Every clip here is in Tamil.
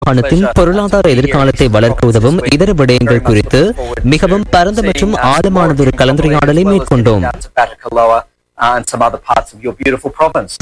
மாகாணத்தின் பொருளாதார எதிர்காலத்தை வளர்க்க உதவும் இதர விடயங்கள் குறித்து மிகவும் பரந்த மற்றும் ஆழமானதொரு கலந்துரையாடலை மேற்கொண்டோம் down to Batacaloa uh, and some other parts of your beautiful province.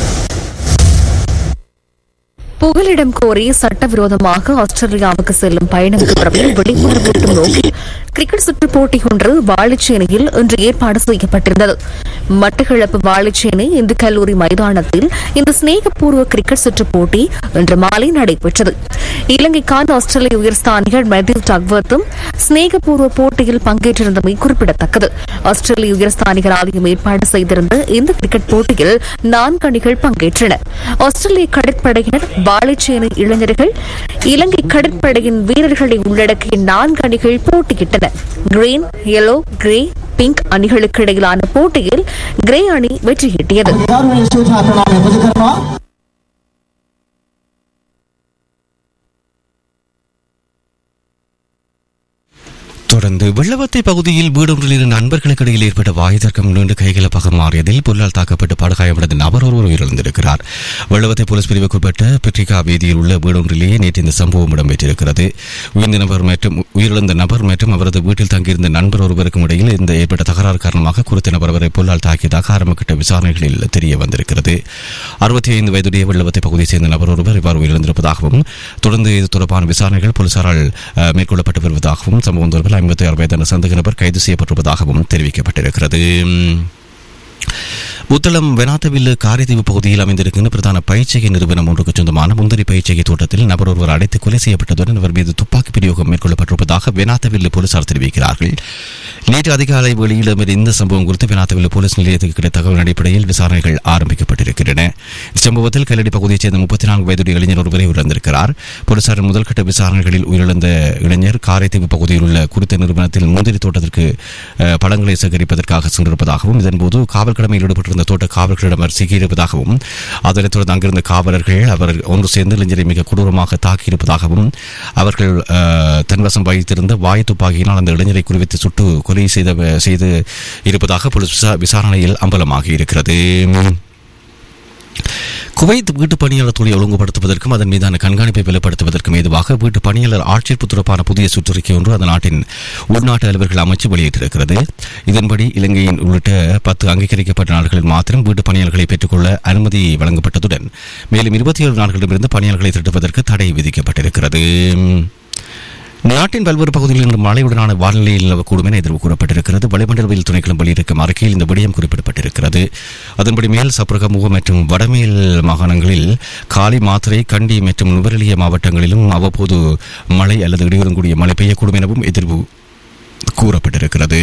புகலிடம் கோரி சட்டவிரோதமாக ஆஸ்திரேலியாவுக்கு செல்லும் பயணங்களுக்கு விழிப்புணர்வூட்டும் நோக்கில் கிரிக்கெட் சுற்றுப் போட்டி ஒன்று வாழைச்சேனையில் இன்று ஏற்பாடு செய்யப்பட்டிருந்தது மட்டக்களப்பு வாழைச்சேனை இந்து கல்லூரி மைதானத்தில் இந்த சிநேகபூர்வ கிரிக்கெட் சுற்றுப் போட்டி இன்று மாலை நடைபெற்றது இலங்கைக்கான ஆஸ்திரேலிய உயர்ஸ்தானிகள் மெதில் டக்வர்த்தும் சிநேகபூர்வ போட்டியில் பங்கேற்றிருந்தமை குறிப்பிடத்தக்கது ஆஸ்திரேலிய உயர்ஸ்தானிகள் ஆலயம் ஏற்பாடு செய்திருந்த இந்த கிரிக்கெட் போட்டியில் நான்கு அணிகள் பங்கேற்றன ஆஸ்திரேலிய கடற்படையினர் வாழைச்சேனை இளைஞர்கள் இலங்கை கடற்படையின் வீரர்களை உள்ளடக்கிய நான்கு அணிகள் போட்டியிட்டன கிரீன் yellow கிரே பிங்க் அணிகளுக்கு இடையிலான போட்டியில் கிரே அணி வெற்றியீட்டியது ගෞරවනීය සූචනා ප්‍රණාමය පුද කරනවා தொடர்ந்து வெள்ளவத்தை பகுதியில் வீடொன்றில் இரு நண்பர்களுக்கு இடையில் ஏற்பட்ட வாய் தர்க்கம் நீண்டு கைகலப்பாக மாறியதில் புல்லால் தாக்கப்பட்டு படுகாயமடைந்த நபர் ஒருவர் உயிரிழந்திருக்கிறார் வெள்ளவத்தை போலீஸ் பிரிவுக்குட்பட்ட பெட்ரிகா வீதியில் உள்ள வீடொன்றிலேயே நேற்று இந்த சம்பவம் இடம்பெற்றிருக்கிறது உயிர்ந்த நபர் மற்றும் உயிரிழந்த நபர் மற்றும் அவரது வீட்டில் தங்கியிருந்த நண்பர் ஒருவருக்கும் இடையில் இந்த ஏற்பட்ட தகராறு காரணமாக குறித்த நபர் அவரை புல்லால் தாக்கியதாக ஆரம்பகட்ட விசாரணைகளில் தெரிய வந்திருக்கிறது அறுபத்தி ஐந்து வயதுடைய வெள்ளவத்தை பகுதியைச் சேர்ந்த நபர் ஒருவர் இவ்வாறு உயிரிழந்திருப்பதாகவும் தொடர்ந்து இது தொடர்பான விசாரணைகள் போலீசாரால் அஹ், மேற்கொள்ளப்பட்டு வருவதாகவும் சம்பவம் தொடர்பில் ஐம்பத்தி ஆறு வயதான சந்தேக நபர் கைது செய்யப்பட்டிருப்பதாகவும் தெரிவிக்கப்பட்டிருக்கிறது புத்தளம் வெனாத்தவில்லு காரைதீவு பகுதியில் அமைந்திருக்கின்ற பிரதான பயிற்சிகை நிறுவனம் ஒன்றுக்கு சொந்தமான முந்திரி பயிற்சிகை தோட்டத்தில் நபர் ஒருவர் அடைத்து கொலை செய்யப்பட்டதுடன் அவர் மீது துப்பாக்கி பிரயோகம் மேற்கொள்ளப்பட்டிருப்பதாக வெனாத்தவில்லு போலீசார் தெரிவிக்கிறார்கள் நேற்று அதிகாலை வெளியில் அமைந்த இந்த சம்பவம் குறித்து வெனாத்தவில்லு போலீஸ் நிலையத்துக்கு கிடைத்த தகவல் அடிப்படையில் விசாரணைகள் ஆரம்பிக்கப்பட்டிருக்கின்றன இந்த சம்பவத்தில் கல்லடி பகுதியைச் சேர்ந்த முப்பத்தி நான்கு வயதுடைய இளைஞர் ஒருவரை உயிரிழந்திருக்கிறார் போலீசாரின் முதல்கட்ட விசாரணைகளில் உயிரிழந்த இளைஞர் காரைதீவு பகுதியில் உள்ள குறித்த நிறுவனத்தில் முந்திரி தோட்டத்திற்கு அஹ், பழங்களை சேகரிப்பதற்காக சென்றிருப்பதாகவும் இதன்போது காவல் கடமையில் ஈடுபட்டிருந்த தோட்ட காவலர்களிடம் அவர் சிக்கியிருப்பதாகவும் அதனைத் தொடர்ந்து அங்கிருந்த காவலர்கள் அவர் ஒன்று சேர்ந்து இளைஞரை மிக கொடூரமாக தாக்கியிருப்பதாகவும் அவர்கள் அஹ், தன்வசம் வைத்திருந்த வாய் துப்பாக்கியினால் அந்த இளைஞரை குறிவித்து சுட்டு கொலை செய்த செய்து இருப்பதாக போலீஸ் விசா- விசாரணையில் அம்பலமாகி இருக்கிறது குவைத் வீட்டு பணியாளர் தொழிலை ஒழுங்குபடுத்துவதற்கும் அதன் மீதான கண்காணிப்பை வெளிப்படுத்துவதற்கும் ஏதுவாக வீட்டு பணியாளர் ஆட்சேர்ப்பு தொடர்பான புதிய சுற்றறிக்கை ஒன்று அந்த நாட்டின் உள்நாட்டு அலுவலர்கள் அமைச்சு வெளியிட்டிருக்கிறது இதன்படி இலங்கையின் உள்ளிட்ட பத்து அங்கீகரிக்கப்பட்ட நாடுகளில் மாத்திரம் வீட்டு பணியாளர்களை பெற்றுக்கொள்ள அனுமதி வழங்கப்பட்டதுடன் மேலும் இருபத்தி ஏழு நாடுகளிடமிருந்து பணியாளர்களை திரட்டுவதற்கு தடை விதிக்கப்பட்டிருக்கிறது நாட்டின் பல்வேறு பகுதிகளில் இன்று மழையுடனான வானிலை நிலவக்கூடும் என எதிர்வு கூறப்பட்டிருக்கிறது வளிமண்டலவியல் துணைக்களம் வெளியிருக்கும் அறிக்கையில் இந்த விடயம் குறிப்பிடப்பட்டிருக்கிறது அதன்படி மேல் சப்ரகமுக மற்றும் வடமேல் மாகாணங்களில் காலி மாத்திரை கண்டி மற்றும் நுவரெலிய மாவட்டங்களிலும் அவ்வப்போது மழை அல்லது இடியுடன் கூடிய மழை பெய்யக்கூடும் எனவும் எதிர்வு கூறப்பட்டிருக்கிறது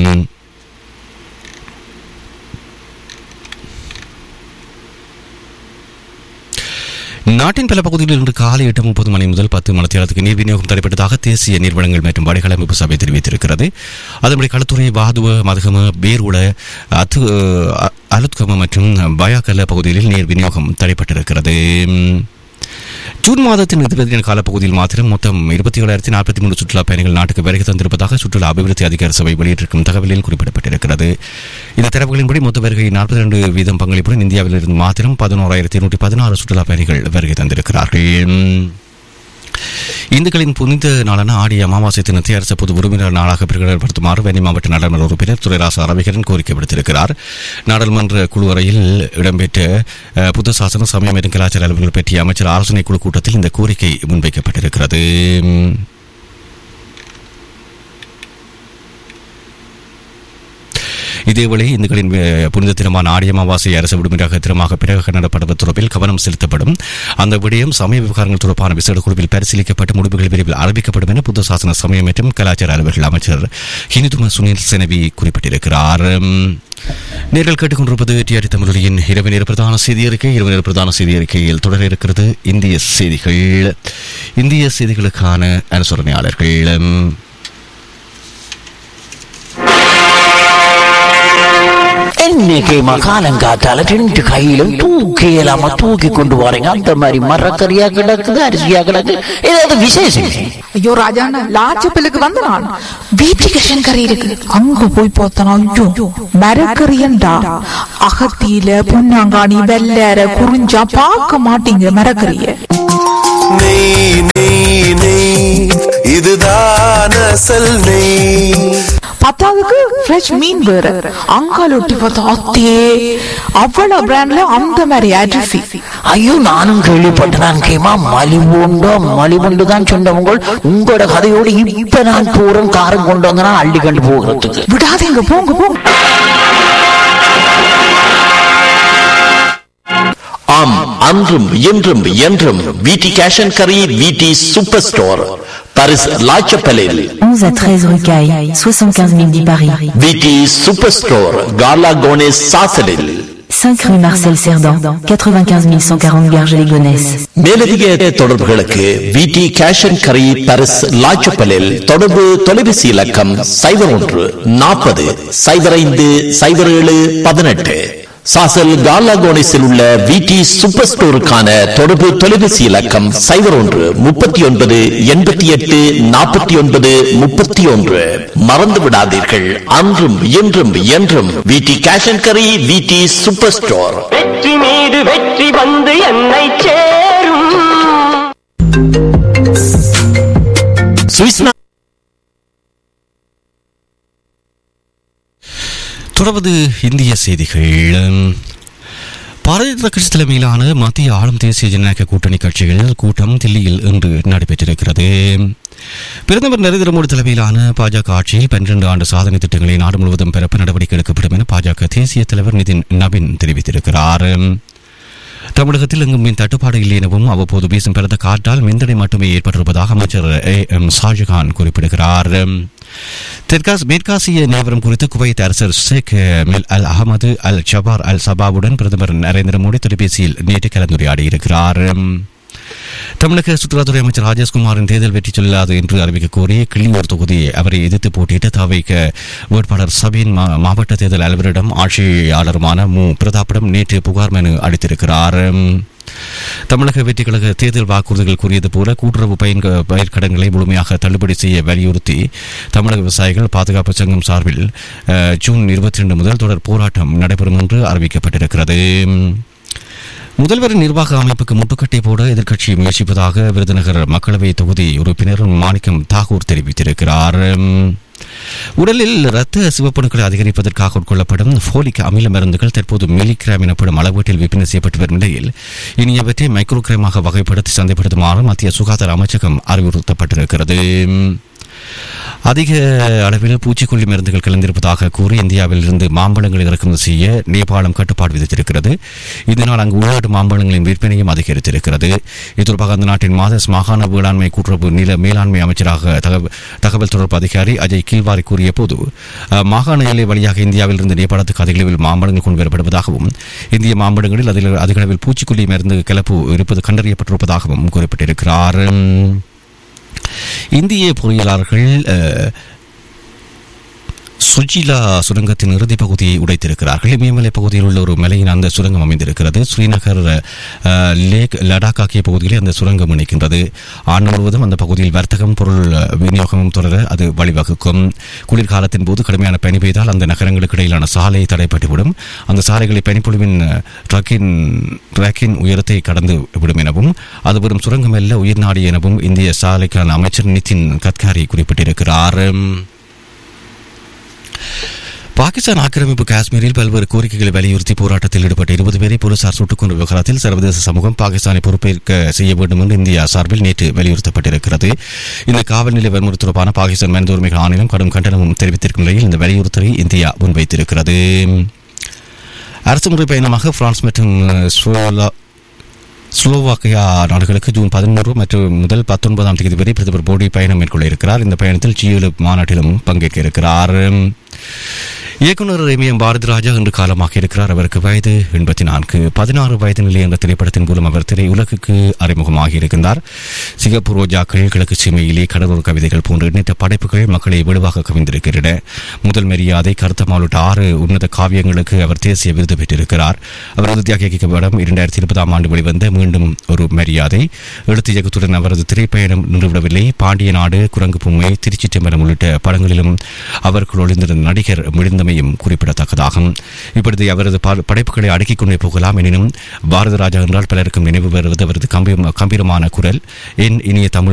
நாட்டின் பல பகுதிகளில் இன்று காலை எட்டு முப்பது மணி முதல் பத்து மணித்தியாலத்துக்கு நீர் விநியோகம் தடைப்பட்டதாக தேசிய நீர்வளங்கள் மற்றும் வடிகால் அமைப்பு சபை தெரிவித்திருக்கிறது அதன்படி களத்துறை வாதுவ மதகம பேர்வுல அத்து அ- அலுத்கம மற்றும் பயாக்கல்ல பகுதிகளில் நீர் விநியோகம் தடைப்பட்டிருக்கிறது ஜூன் மாதத்தின் இறுதியான காலப்பகுதியில் மாத்திரம் மொத்தம் இருபத்தி ஏழாயிரத்தி நாற்பத்தி மூணு சுற்றுலா பயணிகள் நாட்டுக்கு வருகை தந்திருப்பதாக சுற்றுலா அபிவிருத்தி அதிகார சபை வெளியிட்டிருக்கும் தகவலில் குறிப்பிடப்பட்டிருக்கிறது இந்த தரவுகளின்படி மொத்த வருகை நாற்பத்தி ரெண்டு வீதம் பங்களிப்புடன் இந்தியாவிலிருந்து மாத்திரம் பதினோராயிரத்தி இருநூற்றி பதினாறு சுற்றுலா பயணிகள் வருகை தந்திருக்கிறார்கள் இந்துக்களின் புனித நாளான ஆடி அமாவாசை தினத்தை அரசு பொது உரிமையாளர் நாளாக பிரகடனப்படுத்துமாறு வெண்ணி மாவட்ட நாடாளுமன்ற உறுப்பினர் துரைராசு அரவிகரன் கோரிக்கை விடுத்திருக்கிறார் நாடாளுமன்ற குழு அறையில் இடம்பெற்ற அஹ், புத்த சாசன சமயம் மற்றும் கலாச்சார அலுவலர்கள் பற்றிய அமைச்சர் ஆலோசனை குழு கூட்டத்தில் இந்த கோரிக்கை முன்வைக்கப்பட்டிருக்கிறது இதேவேளை இந்துக்களின் அஹ், புனித தினமான ஆடி அமாவாசை அரசு விடுமுறையாக தினமாக பிறகு நடப்படுவது தொடர்பில் கவனம் செலுத்தப்படும் அந்த விடயம் சமய விவகாரங்கள் தொடர்பான விசேட குழுவில் பரிசீலிக்கப்பட்டு முடிவுகள் விரைவில் அறிவிக்கப்படும் என புத்த சாசன சமயம் மற்றும் கலாச்சார அலுவலர்கள் அமைச்சர் ஹினிதும சுனில் செனவி குறிப்பிட்டிருக்கிறார் நேர்கள் கேட்டுக்கொண்டிருப்பது டிஆர்டி தமிழொலியின் இரவு நேர பிரதான செய்தி அறிக்கை இரவு நேர பிரதான செய்தி அறிக்கையில் தொடர இருக்கிறது இந்திய செய்திகள் இந்திய செய்திகளுக்கான அனுசரணையாளர்கள் இன்னைக்கு மகாலங்காத்தால ரெண்டு கையிலும் தூக்கி இல்லாம தூக்கி கொண்டு வரீங்க அந்த மாதிரி மரக்கறியா கிடக்குது அரிசியா கிடக்கு ஏதாவது விசேஷம் ஐயோ ராஜாண்ணா லாச்சப்பிலுக்கு வந்த நான் வீட்டுக்கு கறி இருக்கு அங்க போய் பார்த்தனா ஐயோ மரக்கறியண்டா அகத்தியில பொன்னாங்காணி வெள்ளற குறிஞ்சா பார்க்க மாட்டீங்க மரக்கறிய நெய் நெய் நெய் இதுதான் அசல் நெய் பத்தாவதுக்கு ஃப்ரெஷ் மீன் வேற அங்கால ஒட்டி பார்த்தா அத்தே அவ்வளவு பிராண்ட்ல அந்த மாதிரி அரிசி ஐயோ நானும் கேள்விப்பட்டேன் கேமா மலிவுண்டோ மலிவுண்டு தான் சொன்னவங்க உங்களோட கதையோடு இப்ப நான் போறேன் காரம் கொண்டு வந்தனா அள்ளி கண்டு போகிறதுக்கு விடாதீங்க போங்க போங்க ஆம் அன்றும் இன்றும் என்றும் விடி கேஷ் அண்ட் கரி விடி சூப்பர் ஸ்டோர் பாரிஸ் லாச்சப்பலில் 11 à 13 rue Caille, 75 000 10 Paris. VT superstore கார்லா கோனேஸ் சாசலில் 5 rue Marcel Cerdan, 95 140 Garges-les-Gonesse. மேலதிக தொடர்புகளுக்கு விடி கேஷ் அண்ட் கரி பாரிஸ் லாச்சப்பலில் தொடர்பு தொலைபேசி இலக்கம் சைபர் ஒன்று நாற்பது சைபர் ஐந்து சைபர் ஏழு பதினெட்டு சாசல் கார்லா கோனேஸில் உள்ள விடி சூப்பர் ஸ்டோருக்கான தொடர்பு தொலைபேசி இலக்கம் சைபர் ஒன்று முப்பத்தி ஒன்பது எண்பத்தி எட்டு நாற்பத்தி ஒன்பது முப்பத்தி ஒன்று மறந்து விடாதீர்கள் அன்றும் இன்றும் என்றும் விடி கேஷ் அண்ட் கரி விடி சூப்பர் ஸ்டோர் வெற்றி மீது வெற்றி வந்து என்னை சேரும் சுவிஸ் நா- தொடர்வது இந்திய செய்திகள் பாரதிய ஜனதா கட்சி தலைமையிலான மத்திய ஆளும் தேசிய ஜனநாயக கூட்டணி கட்சிகள் கூட்டம் தில்லியில் இன்று நடைபெற்றிருக்கிறது பிரதமர் நரேந்திர மோடி தலைமையிலான பாஜக ஆட்சியில் பன்னிரண்டு ஆண்டு சாதனை திட்டங்களை நாடு முழுவதும் பிறப்பு நடவடிக்கை எடுக்கப்படும் என பாஜக தேசிய தலைவர் நிதின் நபின் தெரிவித்திருக்கிறார் தமிழகத்தில் எங்கும் மின் தட்டுப்பாடு இல்லை எனவும் அவ்வப்போது வீசும் பிறந்த காற்றால் மின்தடை மட்டுமே ஏற்பட்டிருப்பதாக அமைச்சர் ஏ எம் ஷாஜகான் குறிப்பிடுகிறார் தெற்காஸ் மேற்காசிய நிலவரம் குறித்து குவைத் அரசர் ஷேக் மில் Al Ahmad Al Jaber Al சபாவுடன் பிரதமர் நரேந்திர மோடி தொலைபேசியில் நேற்று கலந்துரையாடியிருக்கிறார் தமிழக சுற்றுலாத்துறை அமைச்சர் ராஜேஷ்குமாரின் தேர்தல் வெற்றி சொல்லாது என்று அறிவிக்க கோரி கிள்ளியூர் தொகுதியை அவரை எதிர்த்து போட்டியிட்ட தவைக்க வேட்பாளர் சபீன் மா- மாவட்ட தேர்தல் அலுவலரிடம் ஆட்சியாளருமான மு பிரதாப்பிடம் நேற்று புகார் மனு அளித்திருக்கிறார் தமிழக வெற்றி கழக தேர்தல் வாக்குறுதிகள் கூறியது போல கூட்டுறவு பயன் பயிர்க்கடன்களை முழுமையாக தள்ளுபடி செய்ய வலியுறுத்தி தமிழக விவசாயிகள் பாதுகாப்பு சங்கம் சார்பில் அஹ், ஜூன் இருபத்தி ரெண்டு முதல் தொடர் போராட்டம் நடைபெறும் என்று அறிவிக்கப்பட்டிருக்கிறது முதல்வரின் நிர்வாக அமைப்புக்கு முட்டுக்கட்டை போட எதிர்க்கட்சி முயற்சிப்பதாக விருதுநகர் மக்களவை தொகுதி உறுப்பினர் மாணிக்கம் தாகூர் தெரிவித்திருக்கிறார் உடலில் இரத்த சிவப்பணுக்களை அதிகரிப்பதற்காக உட்கொள்ளப்படும் ஃபோலிக் அமில மருந்துகள் தற்போது மில்லிகிராம் எனப்படும் அளவீட்டில் விற்பனை செய்யப்பட்டு வரும் நிலையில் இனி அவற்றை மைக்ரோகிராமாக வகைப்படுத்தி சந்தைப்படுத்துமாறு மத்திய சுகாதார அமைச்சகம் அறிவுறுத்தப்பட்டிருக்கிறது அதிக அளவில் பூச்சிக்கொல்லி மருந்துகள் கலந்திருப்பதாக கூறி இந்தியாவில் இருந்து மாம்பழங்களை இறக்குமதி செய்ய நேபாளம் கட்டுப்பாடு விதித்திருக்கிறது இதனால் அங்கு உள்நாட்டு மாம்பழங்களின் விற்பனையும் அதிகரித்திருக்கிறது இது தொடர்பாக அந்த நாட்டின் மாதஸ் மாகாண வேளாண்மை கூட்டுறவு நில மேலாண்மை அமைச்சராக தகவ- தகவல் தொடர்பு அதிகாரி அஜய் கில்வாரி கூறிய போது அஹ், மாகாண எல்லை வழியாக இந்தியாவில் இருந்து நேபாளத்துக்கு அதிக அளவில் மாம்பழங்கள் கொண்டு வரப்படுவதாகவும் இந்திய மாம்பழங்களில் அதில் அதிக அளவில் பூச்சிக்கொல்லி மருந்து கலப்பு இருப்பது கண்டறியப்பட்டிருப்பதாகவும் குறிப்பிட்டிருக்கிறார் இந்திய பொறியியலாளர்கள் அஹ், சுஜிலா சுரங்கத்தின் இறுதி பகுதியை உடைத்திருக்கிறார்கள் இமயமலை பகுதியில் உள்ள ஒரு மலையின் அந்த சுரங்கம் அமைந்திருக்கிறது ஸ்ரீநகர் அஹ், லேக் லடாக் ஆகிய பகுதிகளில் அந்த சுரங்கம் இணைக்கின்றது ஆண்டு முழுவதும் அந்த பகுதியில் வர்த்தகம் பொருள் விநியோகமும் தொடர அது வழிவகுக்கும் குளிர்காலத்தின் போது கடுமையான பனி பெய்தால் அந்த நகரங்களுக்கு இடையிலான சாலை தடைப்பட்டுவிடும் அந்த சாலைகளை பனிப்பொழிவின் ட்ரக்கின் ட்ராக்கின் உயரத்தை கடந்து விடும் எனவும் அது வெறும் சுரங்கம் அல்ல உயிர்நாடி எனவும் இந்திய சாலைக்கான அமைச்சர் நிதின் கட்காரி குறிப்பிட்டிருக்கிறார் பாகிஸ்தான் ஆக்கிரமிப்பு காஷ்மீரில் பல்வேறு கோரிக்கைகளை வலியுறுத்தி போராட்டத்தில் ஈடுபட்ட இருபது பேரை போலீசார் சுட்டுக் கொண்ட விவகாரத்தில் சர்வதேச சமூகம் பாகிஸ்தானை பொறுப்பேற்க செய்ய வேண்டும் என்று இந்தியா சார்பில் நேற்று வலியுறுத்தப்பட்டிருக்கிறது இந்த காவல் நிலை வன்முறை தொடர்பான பாகிஸ்தான் மனித உரிமைகள் ஆணையம் கடும் கண்டனமும் தெரிவித்திருக்கும் நிலையில் இந்த வலியுறுத்தலை இந்தியா முன்வைத்திருக்கிறது அரசுமுறை பயணமாக பிரான்ஸ் மற்றும் ஸ்லோவா ஸ்லோவாக்கியா நாடுகளுக்கு ஜூன் பதினோரு மற்றும் முதல் பத்தொன்பதாம் தேதி வரை பிரதமர் மோடி பயணம் மேற்கொள்ள இருக்கிறார் இந்த பயணத்தில் ஜியோல மாநாட்டிலும் பங்கேற்க இருக்கிறார் இயக்குனர் எம் பாரதி ராஜா இன்று காலமாக இருக்கிறார் அவருக்கு வயது எண்பத்தி நான்கு பதினாறு வயது நிலை என்ற திரைப்படத்தின் மூலம் அவர் திரையுலகுக்கு அறிமுகமாகி இருக்கின்றார் சிங்கப்பூர் ரோஜாக்கள் கிழக்கு சீமையிலே கடலூர் கவிதைகள் போன்ற எண்ணற்ற படைப்புகள் மக்களை வெளுவாக கவிழ்ந்திருக்கின்றன முதல் மரியாதை கருத்தமால் உள்ளிட்ட ஆறு உன்னத காவியங்களுக்கு அவர் தேசிய விருது பெற்றிருக்கிறார் அவர் இறுதியாக இயக்கிய படம் இரண்டாயிரத்தி இருபதாம் ஆண்டு வெளிவந்த மீண்டும் ஒரு மரியாதை எழுத்து இயக்கத்துடன் அவரது திரைப்பயணம் நின்றுவிடவில்லை பாண்டிய நாடு குரங்கு பொம்மை திருச்சி டெம்பரம் உள்ளிட்ட படங்களிலும் அவர்கள் ஒளிந்திருந்த நடிகர் மிழிந்தமை இருந்தமையும் குறிப்பிடத்தக்கதாகும் இப்பொழுது அவரது பா- படைப்புகளை அடுக்கிக் கொண்டே போகலாம் எனினும் பாரத ராஜா என்றால் பலருக்கும் நினைவு வருவது அவரது கம்பீர- கம்பீரமான குரல் என் இனிய தமிழ்